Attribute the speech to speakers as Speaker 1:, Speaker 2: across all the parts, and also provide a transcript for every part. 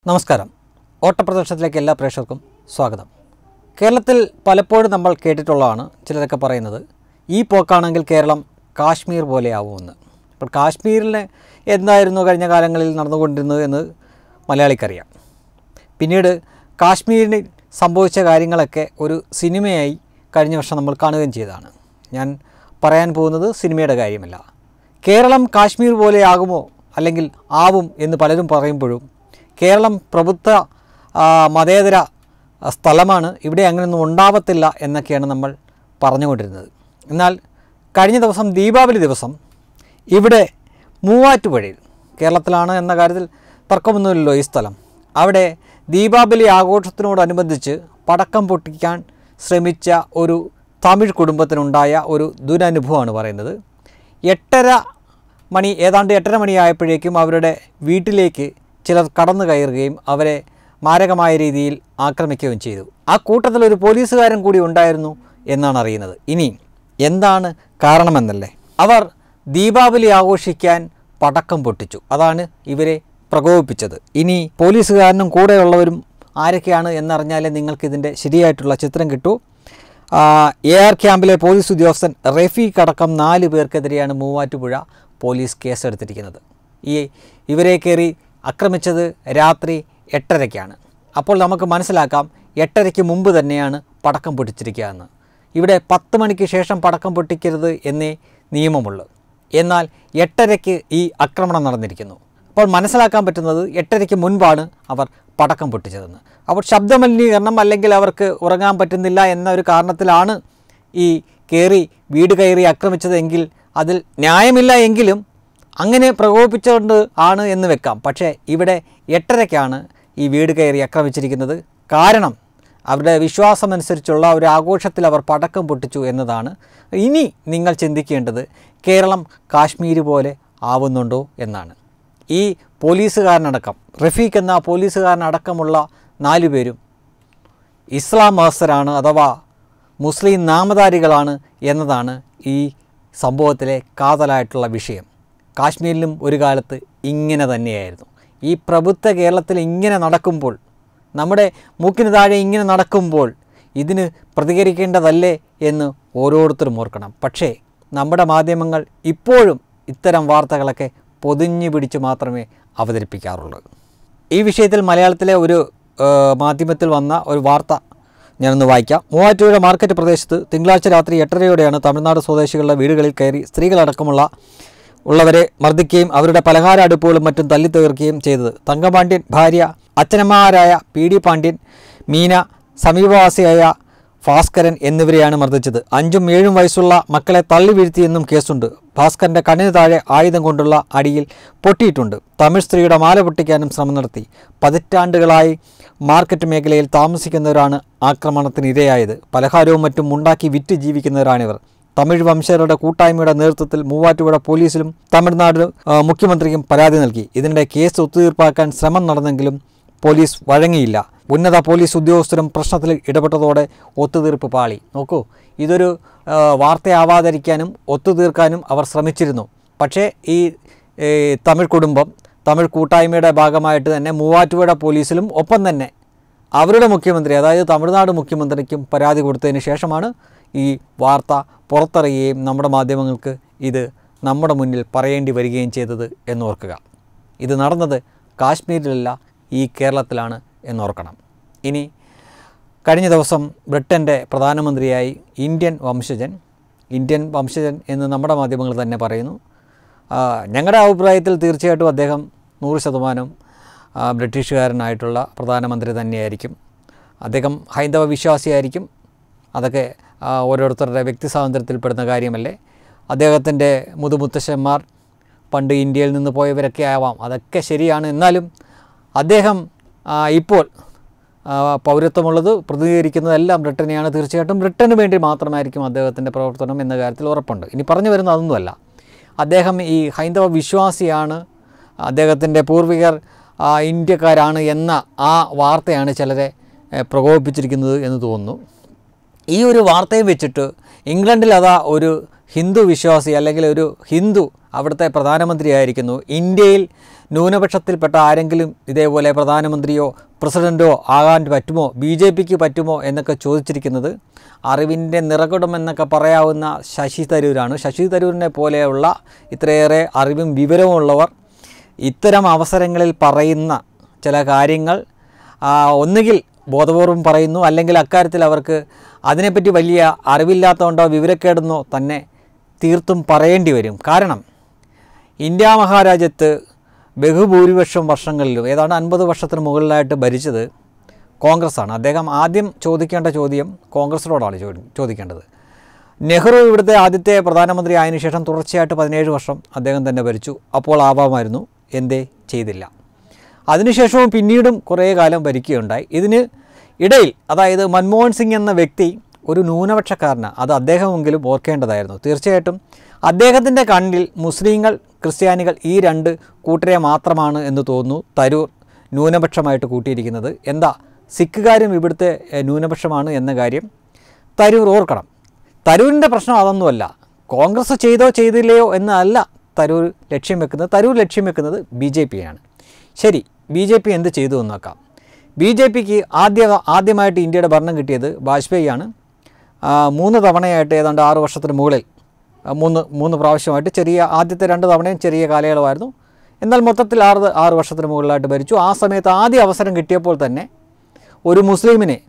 Speaker 1: നമസ്കാരം ഓട്ടപ്രദർശനത്തിലേക്ക് എല്ലാ പ്രേക്ഷകർക്കും സ്വാഗതം കേരളത്തിൽ പലപ്പോഴും നമ്മൾ കേട്ടിട്ടുള്ളതാണ് ചിലരൊക്കെ പറയുന്നത് ഈ പോക്കാണെങ്കിൽ കേരളം കാശ്മീർ പോലെയാവുമെന്ന് അപ്പോൾ കാശ്മീരിൽ എന്തായിരുന്നു കഴിഞ്ഞ കാലങ്ങളിൽ നടന്നുകൊണ്ടിരുന്നത് എന്ന് മലയാളിക്കറിയാം പിന്നീട് കാശ്മീരിന് സംഭവിച്ച കാര്യങ്ങളൊക്കെ ഒരു സിനിമയായി കഴിഞ്ഞ വർഷം നമ്മൾ കാണുകയും ചെയ്തതാണ് ഞാൻ പറയാൻ പോകുന്നത് സിനിമയുടെ കാര്യമല്ല കേരളം കാശ്മീർ പോലെയാകുമോ അല്ലെങ്കിൽ ആവും എന്ന് പലരും പറയുമ്പോഴും കേരളം പ്രബുദ്ധ ആ, മതേതര ആ, സ്ഥലമാണ് ഇവിടെ അങ്ങനെയൊന്നും ഉണ്ടാവത്തില്ല എന്നൊക്കെയാണ് നമ്മൾ പറഞ്ഞുകൊണ്ടിരുന്നത് എന്നാൽ കഴിഞ്ഞ ദിവസം ദീപാവലി ദിവസം ഇവിടെ മൂവാറ്റുപുഴയിൽ കേരളത്തിലാണ് എന്ന കാര്യത്തിൽ തർക്കമൊന്നുമില്ലല്ലോ ഈ സ്ഥലം അവിടെ ദീപാവലി ആഘോഷത്തിനോടനുബന്ധിച്ച് പടക്കം പൊട്ടിക്കാൻ ശ്രമിച്ച ഒരു തമിഴ് കുടുംബത്തിനുണ്ടായ ഒരു ദുരനുഭവമാണ് പറയുന്നത് എട്ടര മണി ഏതാണ്ട് എട്ടര മണിയായപ്പോഴേക്കും അവരുടെ വീട്ടിലേക്ക് ചിലർ കടന്നു കയറുകയും അവരെ മാരകമായ രീതിയിൽ ആക്രമിക്കുകയും ചെയ്തു ആ കൂട്ടത്തിൽ ഒരു പോലീസുകാരൻ കൂടി ഉണ്ടായിരുന്നു എന്നാണ് അറിയുന്നത് ഇനി എന്താണ് കാരണമെന്നല്ലേ അവർ ദീപാവലി ആഘോഷിക്കാൻ പടക്കം പൊട്ടിച്ചു അതാണ് ഇവരെ പ്രകോപിപ്പിച്ചത് ഇനി പോലീസുകാരനും കൂടെയുള്ളവരും ആരൊക്കെയാണ് എന്നറിഞ്ഞാലേ നിങ്ങൾക്കിതിൻ്റെ ശരിയായിട്ടുള്ള ചിത്രം കിട്ടൂ ആ, എ ആർ ക്യാമ്പിലെ പോലീസ് ഉദ്യോഗസ്ഥൻ റഫീഖ് അടക്കം നാല് പേർക്കെതിരെയാണ് മൂവാറ്റുപുഴ പോലീസ് കേസെടുത്തിരിക്കുന്നത് ഈ ഇവരെ കയറി ആക്രമിച്ചത് രാത്രി എട്ടരയ്ക്കാണ് അപ്പോൾ നമുക്ക് മനസ്സിലാക്കാം എട്ടരയ്ക്ക് മുമ്പ് തന്നെയാണ് പടക്കം പൊട്ടിച്ചിരിക്കുക എന്ന് ഇവിടെ പത്ത് മണിക്ക് ശേഷം പടക്കം പൊട്ടിക്കരുത് എന്നേ നിയമമുള്ളൂ എന്നാൽ എട്ടരയ്ക്ക് ഈ ആക്രമണം നടന്നിരിക്കുന്നു അപ്പോൾ മനസ്സിലാക്കാൻ പറ്റുന്നത് എട്ടരയ്ക്ക് മുൻപാണ് അവർ പടക്കം പൊട്ടിച്ചതെന്ന് അപ്പോൾ ശബ്ദമലിനീകരണം അല്ലെങ്കിൽ അവർക്ക് ഉറങ്ങാൻ പറ്റുന്നില്ല എന്ന ഒരു കാരണത്തിലാണ് ഈ കയറി വീട് കയറി ആക്രമിച്ചതെങ്കിൽ അതിൽ ന്യായമില്ല എങ്കിലും അങ്ങനെ പ്രകോപിപ്പിച്ചുകൊണ്ട് ആണ് എന്ന് വെക്കാം പക്ഷേ ഇവിടെ എട്ടരയ്ക്കാണ് ഈ വീട് കയറി ആക്രമിച്ചിരിക്കുന്നത് കാരണം അവരുടെ വിശ്വാസമനുസരിച്ചുള്ള ഒരു ആഘോഷത്തിൽ അവർ പടക്കം പൊട്ടിച്ചു എന്നതാണ് ഇനി നിങ്ങൾ ചിന്തിക്കേണ്ടത് കേരളം കാശ്മീർ പോലെ ആവുന്നുണ്ടോ എന്നാണ് ഈ പോലീസുകാരനടക്കം റഫീഖ് എന്ന പോലീസുകാരനടക്കമുള്ള നാലു പേരും ഇസ്ലാം മതസ്ഥരാണ് അഥവാ മുസ്ലിം നാമധാരികളാണ് എന്നതാണ് ഈ സംഭവത്തിലെ കാതലായിട്ടുള്ള വിഷയം കാശ്മീരിലും ഒരു കാലത്ത് ഇങ്ങനെ തന്നെയായിരുന്നു ഈ പ്രബുദ്ധ കേരളത്തിൽ ഇങ്ങനെ നടക്കുമ്പോൾ നമ്മുടെ മൂക്കിന് താഴെ ഇങ്ങനെ നടക്കുമ്പോൾ ഇതിന് പ്രതികരിക്കേണ്ടതല്ലേ എന്ന് ഓരോരുത്തരും ഓർക്കണം പക്ഷേ നമ്മുടെ മാധ്യമങ്ങൾ ഇപ്പോഴും ഇത്തരം വാർത്തകളൊക്കെ പൊതിഞ്ഞു പിടിച്ച് മാത്രമേ അവതരിപ്പിക്കാറുള്ളൂ ഈ വിഷയത്തിൽ മലയാളത്തിലെ ഒരു ആ, മാധ്യമത്തിൽ വന്ന ഒരു വാർത്ത ഞാനൊന്ന് വായിക്കാം മൂവാറ്റുപുഴ മാർക്കറ്റ് പ്രദേശത്ത് തിങ്കളാഴ്ച രാത്രി എട്ടരയോടെയാണ് തമിഴ്നാട് സ്വദേശികളുടെ വീടുകളിൽ കയറി സ്ത്രീകളടക്കമുള്ള ഉള്ളവരെ മർദ്ദിക്കുകയും അവരുടെ പലഹാര അടുപ്പുകളും മറ്റും തല്ലിത്തകർക്കുകയും ചെയ്തത് തങ്കപാണ്ഡ്യൻ ഭാര്യ അച്ഛനമ്മമാരായ പി ഡി പാണ്ഡ്യൻ മീന സമീപവാസിയായ ഭാസ്കരൻ എന്നിവരെയാണ് മർദ്ദിച്ചത് അഞ്ചും ഏഴും വയസ്സുള്ള മക്കളെ തള്ളി വീഴ്ത്തിയെന്നും കേസുണ്ട് ഭാസ്കരന്റെ കണ്ണിന് താഴെ ആയുധം കൊണ്ടുള്ള അടിയിൽ പൊട്ടിയിട്ടുണ്ട് തമിഴ് സ്ത്രീയുടെ മാല പൊട്ടിക്കാനും ശ്രമം നടത്തി പതിറ്റാണ്ടുകളായി മാർക്കറ്റ് മേഖലയിൽ താമസിക്കുന്നവരാണ് ആക്രമണത്തിന് ഇരയായത് പലഹാരവും മറ്റും ഉണ്ടാക്കി വിറ്റ് ജീവിക്കുന്നവരാണിവർ തമിഴ് വംശജരുടെ കൂട്ടായ്മയുടെ നേതൃത്വത്തിൽ മൂവാറ്റുപുഴ പോലീസിലും തമിഴ്നാട് ആ, മുഖ്യമന്ത്രിക്കും പരാതി നൽകി ഇതിനിടെ കേസ് ഒത്തുതീർപ്പാക്കാൻ ശ്രമം നടന്നെങ്കിലും പോലീസ് വഴങ്ങിയില്ല ഉന്നത പോലീസ് ഉദ്യോഗസ്ഥരും പ്രശ്നത്തിൽ ഇടപെട്ടതോടെ ഒത്തുതീർപ്പ് പാളി നോക്കൂ ഇതൊരു ആ, വാർത്തയാവാതിരിക്കാനും ഒത്തുതീർക്കാനും അവർ ശ്രമിച്ചിരുന്നു പക്ഷേ ഈ ഏ, തമിഴ് കുടുംബം തമിഴ് കൂട്ടായ്മയുടെ ഭാഗമായിട്ട് തന്നെ മൂവാറ്റുപുഴ പോലീസിലും ഒപ്പം തന്നെ അവരുടെ മുഖ്യമന്ത്രി അതായത് തമിഴ്നാട് മുഖ്യമന്ത്രിക്കും പരാതി കൊടുത്തതിന് ശേഷമാണ് ഈ വാർത്ത പുറത്തിറങ്ങുകയും നമ്മുടെ മാധ്യമങ്ങൾക്ക് ഇത് നമ്മുടെ മുന്നിൽ പറയേണ്ടി വരികയും ചെയ്തത് എന്നോർക്കുക ഇത് നടന്നത് കാശ്മീരിലല്ല ഈ കേരളത്തിലാണ് എന്നോർക്കണം ഇനി കഴിഞ്ഞ ദിവസം ബ്രിട്ടൻ്റെ പ്രധാനമന്ത്രിയായി ഇന്ത്യൻ വംശജൻ ഇന്ത്യൻ വംശജൻ എന്ന് നമ്മുടെ മാധ്യമങ്ങൾ തന്നെ പറയുന്നു ആ, ഞങ്ങളുടെ അഭിപ്രായത്തിൽ തീർച്ചയായിട്ടും അദ്ദേഹം നൂറ് ശതമാനം ആ, ബ്രിട്ടീഷുകാരനായിട്ടുള്ള പ്രധാനമന്ത്രി തന്നെയായിരിക്കും അദ്ദേഹം ഹൈന്ദവ വിശ്വാസിയായിരിക്കും അതൊക്കെ ആ, ഓരോരുത്തരുടെ വ്യക്തി സ്വാതന്ത്ര്യത്തിൽപ്പെടുന്ന കാര്യമല്ലേ അദ്ദേഹത്തിൻ്റെ മുതുമുത്തശ്ശന്മാർ പണ്ട് ഇന്ത്യയിൽ നിന്ന് പോയവരൊക്കെ ആവാം അതൊക്കെ ശരിയാണ് എന്നാലും അദ്ദേഹം ആ, ഇപ്പോൾ ആ, പൗരത്വമുള്ളത് പ്രതിനിധീകരിക്കുന്നതെല്ലാം ബ്രിട്ടനെയാണ് തീർച്ചയായിട്ടും ബ്രിട്ടന് വേണ്ടി മാത്രമായിരിക്കും അദ്ദേഹത്തിൻ്റെ പ്രവർത്തനം എന്ന കാര്യത്തിൽ ഉറപ്പുണ്ട് ഇനി പറഞ്ഞു വരുന്നത് അതൊന്നുമല്ല അദ്ദേഹം ഈ ഹൈന്ദവ വിശ്വാസിയാണ് അദ്ദേഹത്തിൻ്റെ പൂർവികർ ആ, ഇന്ത്യക്കാരാണ് എന്ന ആ വാർത്തയാണ് ചിലരെ ഏ, പ്രകോപിപ്പിച്ചിരിക്കുന്നത് എന്ന് തോന്നുന്നു ഈ ഒരു വാർത്തയും വെച്ചിട്ട് ഇംഗ്ലണ്ടിൽ അതാ ഒരു ഹിന്ദു വിശ്വാസി അല്ലെങ്കിൽ ഒരു ഹിന്ദു അവിടുത്തെ പ്രധാനമന്ത്രിയായിരിക്കുന്നു ഇന്ത്യയിൽ ന്യൂനപക്ഷത്തിൽപ്പെട്ട ആരെങ്കിലും ഇതേപോലെ പ്രധാനമന്ത്രിയോ പ്രസിഡൻറ്റോ ആകാൻ പറ്റുമോ ബി ജെ പിക്ക് പറ്റുമോ എന്നൊക്കെ ചോദിച്ചിരിക്കുന്നത് അറിവിൻ്റെ നിറകുടം എന്നൊക്കെ പറയാവുന്ന ശശി തരൂരാണ് ശശി തരൂരിനെ പോലെയുള്ള ഇത്രയേറെ അറിവും വിവരവുമുള്ളവർ ഇത്തരം അവസരങ്ങളിൽ പറയുന്ന ചില കാര്യങ്ങൾ ആ, ഒന്നുകിൽ ബോധപൂർവം പറയുന്നു അല്ലെങ്കിൽ അക്കാര്യത്തിൽ അവർക്ക് അതിനെപ്പറ്റി വലിയ അറിവില്ലാത്തതുകൊണ്ടോ വിവരക്കേടെന്നോ തന്നെ തീർത്തും പറയേണ്ടി വരും കാരണം ഇന്ത്യ മഹാരാജ്യത്ത് ബഹുഭൂരിപക്ഷം വർഷങ്ങളിലും ഏതാണ്ട് അൻപത് വർഷത്തിന് മുകളിലായിട്ട് ഭരിച്ചത് കോൺഗ്രസ്സാണ് അദ്ദേഹം ആദ്യം ചോദിക്കേണ്ട ചോദ്യം കോൺഗ്രസിനോടാണ് ചോദി- ചോദിക്കേണ്ടത് നെഹ്റു ഇവിടുത്തെ ആദ്യത്തെ പ്രധാനമന്ത്രി ആയതിനു ശേഷം തുടർച്ചയായിട്ട് പതിനേഴ് വർഷം അദ്ദേഹം തന്നെ ഭരിച്ചു അപ്പോൾ ആവാമായിരുന്നു എന്തേ ചെയ്തില്ല അതിനുശേഷവും പിന്നീടും കുറേ കാലം ഭരിക്കുകയുണ്ടായി ഇതിന് ഇടയിൽ അതായത് മൻമോഹൻ സിംഗ് എന്ന വ്യക്തി ഒരു ന്യൂനപക്ഷക്കാരനാണ് അത് അദ്ദേഹമെങ്കിലും ഓർക്കേണ്ടതായിരുന്നു തീർച്ചയായിട്ടും അദ്ദേഹത്തിൻ്റെ കണ്ണിൽ മുസ്ലിങ്ങൾ ക്രിസ്ത്യാനികൾ ഈ രണ്ട് കൂട്ടരെ മാത്രമാണ് എന്ന് തോന്നുന്നു തരൂർ ന്യൂനപക്ഷമായിട്ട് കൂട്ടിയിരിക്കുന്നത് എന്താ സിഖുകാരും ഇവിടുത്തെ എഹ്, ന്യൂനപക്ഷമാണ് എന്ന കാര്യം തരൂർ ഓർക്കണം തരൂരിൻ്റെ പ്രശ്നം അതൊന്നുമല്ല കോൺഗ്രസ് ചെയ്തോ ചെയ്തില്ലയോ എന്നല്ല തരൂർ ലക്ഷ്യം വെക്കുന്നത് തരൂർ ലക്ഷ്യം വെക്കുന്നത് ബി ജെ പിയാണ് ശരി ബി ജെ പി എന്ത് ചെയ്തു എന്ന് നോക്കാം ബി ജെ പിക്ക് ആദ്യ ആദ്യമായിട്ട് ഇന്ത്യയുടെ ഭരണം കിട്ടിയത് വാജ്പേയിയാണ് ആ, മൂന്ന് തവണയായിട്ട് ഏതാണ്ട് ആറ് വർഷത്തിന് മുകളിൽ ആ, മൂന്ന് മൂന്ന് പ്രാവശ്യമായിട്ട് ചെറിയ ആദ്യത്തെ രണ്ട് തവണയും ചെറിയ കാലയളവായിരുന്നു എന്നാൽ മൊത്തത്തിൽ ആറ് ആറ് വർഷത്തിന് മുകളിലായിട്ട് ഭരിച്ചു ആ സമയത്ത് ആദ്യ അവസരം കിട്ടിയപ്പോൾ തന്നെ ഒരു മുസ്ലിമിനെ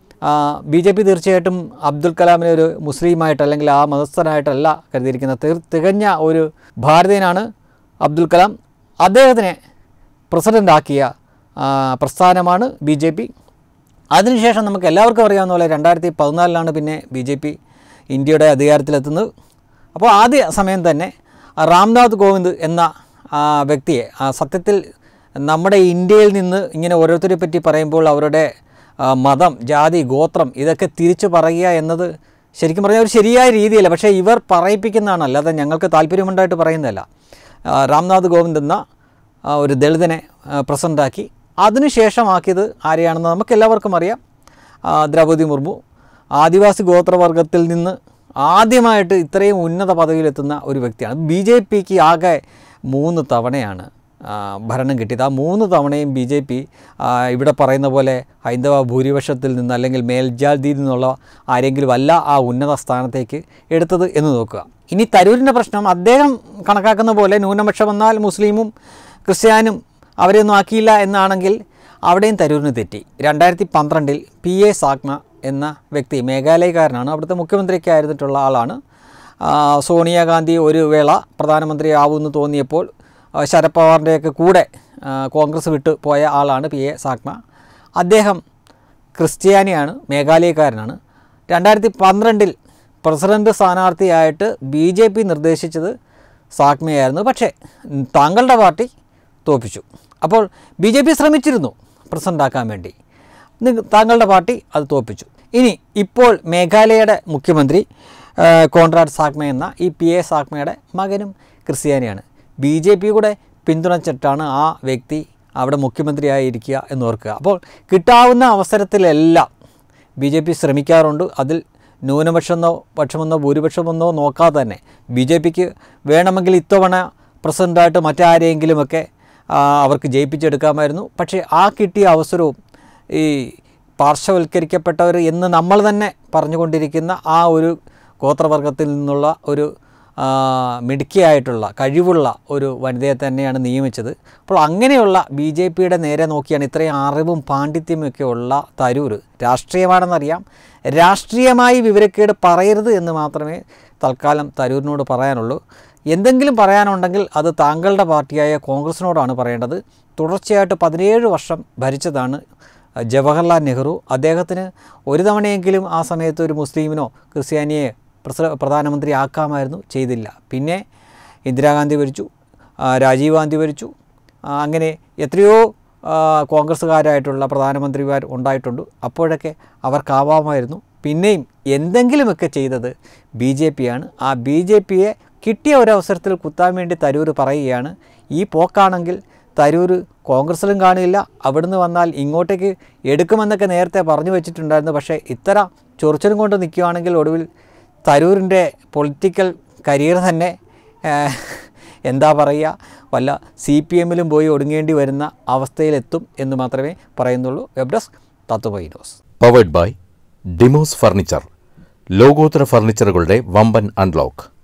Speaker 1: ബി ജെ പി തീർച്ചയായിട്ടും അബ്ദുൽ കലാമിനെ ഒരു മുസ്ലിമായിട്ട് അല്ലെങ്കിൽ ആ മതസ്ഥനായിട്ടല്ല കരുതിയിരിക്കുന്നത് തീർ തികഞ്ഞ ഒരു ഭാരതീയനാണ് അബ്ദുൽ കലാം അദ്ദേഹത്തിനെ പ്രസിഡൻ്റാക്കിയ പ്രസ്ഥാനമാണ് ബി ജെ പി അതിനുശേഷം നമുക്ക് എല്ലാവർക്കും അറിയാവുന്ന പോലെ രണ്ടായിരത്തി പതിനാലിലാണ് പിന്നെ ബി ജെ പി ഇന്ത്യയുടെ അധികാരത്തിലെത്തുന്നത് അപ്പോൾ ആദ്യ സമയം തന്നെ രാംനാഥ് കോവിന്ദ് എന്ന ആ, വ്യക്തിയെ ആ, സത്യത്തിൽ നമ്മുടെ ഇന്ത്യയിൽ നിന്ന് ഇങ്ങനെ ഓരോരുത്തരെ പറ്റി പറയുമ്പോൾ അവരുടെ ആ, മതം ജാതി ഗോത്രം ഇതൊക്കെ തിരിച്ചു പറയുക എന്നത് ശരിക്കും പറഞ്ഞാൽ ഒരു ശരിയായ രീതിയല്ല പക്ഷേ ഇവർ പറയിപ്പിക്കുന്നതാണ് അല്ലാതെ ഞങ്ങൾക്ക് താല്പര്യമുണ്ടായിട്ട് പറയുന്നതല്ല ആ, രാംനാഥ് കോവിന്ദ് എന്ന ആ, ഒരു ദളിതനെ ആ, പ്രസിഡൻ്റാക്കി അതിനുശേഷമാക്കിയത് ആരെയാണെന്ന് നമുക്ക് എല്ലാവർക്കും അറിയാം ആ, ദ്രൗപദി മുർമു ആദിവാസി ഗോത്രവർഗത്തിൽ നിന്ന് ആദ്യമായിട്ട് ഇത്രയും ഉന്നത പദവിയിലെത്തുന്ന ഒരു വ്യക്തിയാണ് ബി ജെ പിക്ക് ആകെ മൂന്ന് തവണയാണ് ആ, ഭരണം കിട്ടിയത് ആ മൂന്ന് തവണയും ബി ജെ പി ഇവിടെ പറയുന്ന പോലെ ഹൈന്ദവ ഭൂരിപക്ഷത്തിൽ നിന്ന് അല്ലെങ്കിൽ മേൽജാതിയിൽ നിന്നുള്ള ആരെങ്കിലും അല്ല ആ ഉന്നത സ്ഥാനത്തേക്ക് എടുത്തത് എന്ന് നോക്കുക ഇനി തരൂരിൻ്റെ പ്രശ്നം അദ്ദേഹം കണക്കാക്കുന്ന പോലെ ന്യൂനപക്ഷം വന്നാൽ മുസ്ലിമും ക്രിസ്ത്യാനും അവരെയൊന്നും ആക്കിയില്ല എന്നാണെങ്കിൽ അവിടെയും തരൂരിന് തെറ്റി രണ്ടായിരത്തി പന്ത്രണ്ടിൽ പി എ സാഗ്മ എന്ന വ്യക്തി മേഘാലയക്കാരനാണ് അവിടുത്തെ മുഖ്യമന്ത്രിയൊക്കെ ആയിരുന്നിട്ടുള്ള ആളാണ് ആ, സോണിയാഗാന്ധി ഒരു വേള പ്രധാനമന്ത്രി ആവുമെന്ന് തോന്നിയപ്പോൾ ആ, ശരത് പവാറിൻ്റെയൊക്കെ കൂടെ ആ, കോൺഗ്രസ് വിട്ട് പോയ ആളാണ് പി എ സാഗ്മ അദ്ദേഹം ക്രിസ്ത്യാനിയാണ് മേഘാലയക്കാരനാണ് രണ്ടായിരത്തി പന്ത്രണ്ടിൽ പ്രസിഡന്റ് സ്ഥാനാർത്ഥിയായിട്ട് ബി ജെ പി നിർദ്ദേശിച്ചത് സാഗ്മയായിരുന്നു പക്ഷേ ഉം, താങ്കളുടെ പാർട്ടി തോൽപ്പിച്ചു അപ്പോൾ ബി ജെ പി ശ്രമിച്ചിരുന്നു പ്രസിഡൻ്റാക്കാൻ വേണ്ടി നിങ്ങ- താങ്കളുടെ പാർട്ടി അത് തോൽപ്പിച്ചു ഇനി ഇപ്പോൾ മേഘാലയയുടെ മുഖ്യമന്ത്രി ആ, കോൺറാഡ് സാഗ്മ എന്ന ഈ പി എ സാഗ്മയുടെ മകനും ക്രിസ്ത്യാനിയാണ് ബി ജെ പി കൂടെ പിന്തുണച്ചിട്ടാണ് ആ വ്യക്തി അവിടെ മുഖ്യമന്ത്രിയായിരിക്കുക എന്ന് ഓർക്കുക അപ്പോൾ കിട്ടാവുന്ന അവസരത്തിലെല്ലാം ബി ജെ പി ശ്രമിക്കാറുണ്ട് അതിൽ ന്യൂനപക്ഷമെന്നോ പക്ഷമെന്നോ ഭൂരിപക്ഷമെന്നോ നോക്കാതെ തന്നെ ബി ജെ പിക്ക് വേണമെങ്കിൽ ഇത്തവണ പ്രസിഡൻ്റായിട്ട് മറ്റാരെയെങ്കിലുമൊക്കെ ആ, അവർക്ക് ജയിപ്പിച്ചെടുക്കാമായിരുന്നു പക്ഷേ ആ കിട്ടിയ അവസരവും ഈ പാർശ്വവൽക്കരിക്കപ്പെട്ടവർ എന്ന് നമ്മൾ തന്നെ പറഞ്ഞുകൊണ്ടിരിക്കുന്ന ആ ഒരു ഗോത്രവർഗത്തിൽ നിന്നുള്ള ഒരു ആ, മിടുക്കിയായിട്ടുള്ള കഴിവുള്ള ഒരു വനിതയെ തന്നെയാണ് നിയമിച്ചത് അപ്പോൾ അങ്ങനെയുള്ള ബി ജെ പിയുടെ നേരെ നോക്കിയാണ് ഇത്രയും അറിവും പാണ്ഡിത്യമൊക്കെ ഉള്ള തരൂർ രാഷ്ട്രീയമാണെന്നറിയാം രാഷ്ട്രീയമായി വിവരക്കേട് പറയരുത് എന്ന് മാത്രമേ തൽക്കാലം തരൂരിനോട് പറയാനുള്ളൂ എന്തെങ്കിലും പറയാനുണ്ടെങ്കിൽ അത് താങ്കളുടെ പാർട്ടിയായ കോൺഗ്രസിനോടാണ് പറയേണ്ടത് തുടർച്ചയായിട്ട് പതിനേഴ് വർഷം ഭരിച്ചതാണ് ജവഹർലാൽ നെഹ്റു അദ്ദേഹത്തിന് ഒരു തവണയെങ്കിലും ആ സമയത്ത് ഒരു മുസ്ലിമിനോ ക്രിസ്ത്യാനിയെ പ്രസ പ്രധാനമന്ത്രി ആക്കാമായിരുന്നു ചെയ്തില്ല പിന്നെ ഇന്ദിരാഗാന്ധി ഭരിച്ചു ആ, രാജീവ് ഗാന്ധി ഭരിച്ചു ആ, അങ്ങനെ എത്രയോ ആ, കോൺഗ്രസ്സുകാരായിട്ടുള്ള പ്രധാനമന്ത്രിമാർ ഉണ്ടായിട്ടുണ്ട് അപ്പോഴൊക്കെ അവർക്കാവാമായിരുന്നു പിന്നെയും എന്തെങ്കിലുമൊക്കെ ചെയ്തത് ബി ജെ പിയാണ് ആ ബി ജെ പിയെ കിട്ടിയ ഒരവസരത്തിൽ കുത്താൻ വേണ്ടി തരൂർ പറയുകയാണ് ഈ പോക്കാണെങ്കിൽ തരൂർ കോൺഗ്രസിലും കാണില്ല അവിടുന്ന് വന്നാൽ ഇങ്ങോട്ടേക്ക് എടുക്കുമെന്നൊക്കെ നേരത്തെ പറഞ്ഞു വെച്ചിട്ടുണ്ടായിരുന്നു പക്ഷേ ഇത്ര ചൊറിച്ചിലും കൊണ്ട് നിൽക്കുകയാണെങ്കിൽ ഒടുവിൽ തരൂരിൻ്റെ പൊളിറ്റിക്കൽ കരിയർ തന്നെ ഏഹ്, എന്താ പറയുക വല്ല സി പി എമ്മിലും പോയി ഒടുങ്ങേണ്ടി വരുന്ന അവസ്ഥയിലെത്തും എന്ന് മാത്രമേ പറയുന്നുള്ളൂ web desk Tatwamayi news
Speaker 2: powered by Demos furniture ലോകോത്തര ഫർണിച്ചറുകളുടെ വമ്പൻ അൺലോക്ക്